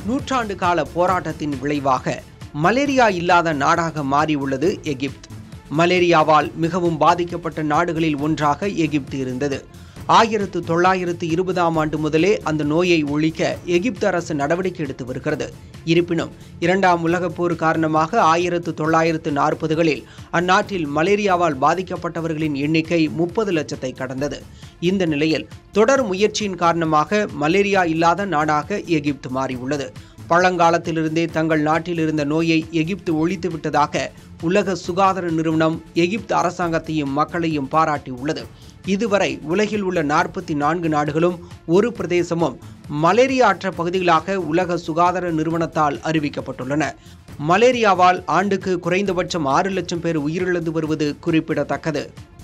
நூற்றாண்டு கால போராட்டத்தின் விளைவாக மலேரியா இல்லாத நாடாக மாறியுள்ளது எகிப்து மலேரியாவால் மிகவும் பாதிக்கப்பட்ட நாடுகளில் ஒன்றாக எகிப்து இருந்தது ஆயிரத்து தொள்ளாயிரத்து இருபதாம் ஆண்டு முதலே அந்த நோயை ஒழிக்க எகிப்து அரசு நடவடிக்கை எடுத்து வருகிறது இருப்பினும் இரண்டாம் உலகப் போர் காரணமாக ஆயிரத்து தொள்ளாயிரத்து நாற்பதுகளில் அந்நாட்டில் மலேரியாவால் பாதிக்கப்பட்டவர்களின் எண்ணிக்கை முப்பது லட்சத்தை கடந்தது இந்த நிலையில் தொடர் முயற்சியின் காரணமாக மலேரியா இல்லாத நாடாக எகிப்து மாறியுள்ளது பழங்காலத்திலிருந்தே தங்கள் நாட்டில் இருந்த நோயை எகிப்து ஒழித்து விட்டதாக உலக சுகாதார நிறுவனம் எகிப்து அரசாங்கத்தையும் மக்களையும் பாராட்டியுள்ளது இதுவரை உலகில் உள்ள நாற்பத்தி நான்கு நாடுகளும் ஒரு பிரதேசமும் மலேரியா அற்ற பகுதிகளாக உலக சுகாதார நிறுவனத்தால் அறிவிக்கப்பட்டுள்ளன மலேரியாவால் ஆண்டுக்கு குறைந்தபட்சம் ஆறு லட்சம் பேர் உயிரிழந்து வருவது குறிப்பிடத்தக்கது